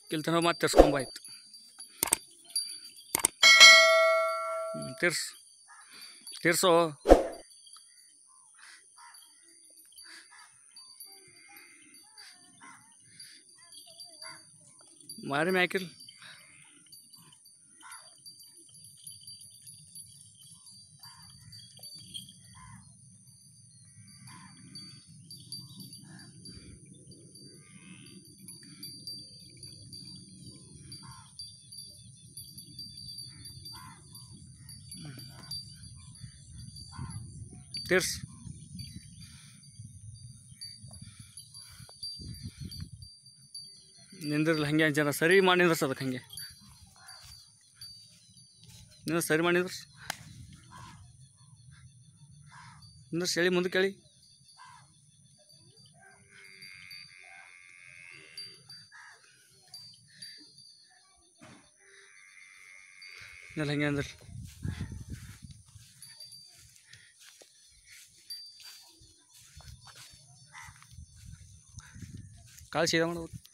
ಕಿಲ್ತನ ಮತ್ತೆ ತಿರ್ಸ್ಕೊಂಬಾಯ್ತು ಹ್ಞೂ ತಿರ್ಸ್ ತಿರ್ಸೋ ಮಾರಿ ಮ್ಯಾಕಿಲ್ ತಿರ್ಸ್ ನಿಂದಿರ್ಲಿ ಹಂಗೆ ಜನ ಸರಿ ಮಾಡಿ ನಿಂದ್ರಸ್ ಅದಕ್ಕೆ ಹಂಗೆ ನೀವು ಸರಿ ಮಾಡಿ ನಿಂದ್ರಸ್ ನಿಂದ್ರಸ್ ಹೇಳಿ ಮುಂದಕ್ಕೆ ಹೇಳಿ ಇಲ್ಲ ಹಂಗೆ ಅಂದ್ರೆ ಕಾಲು ಸೀದಾ ಮಾಡ್ಬೇಕು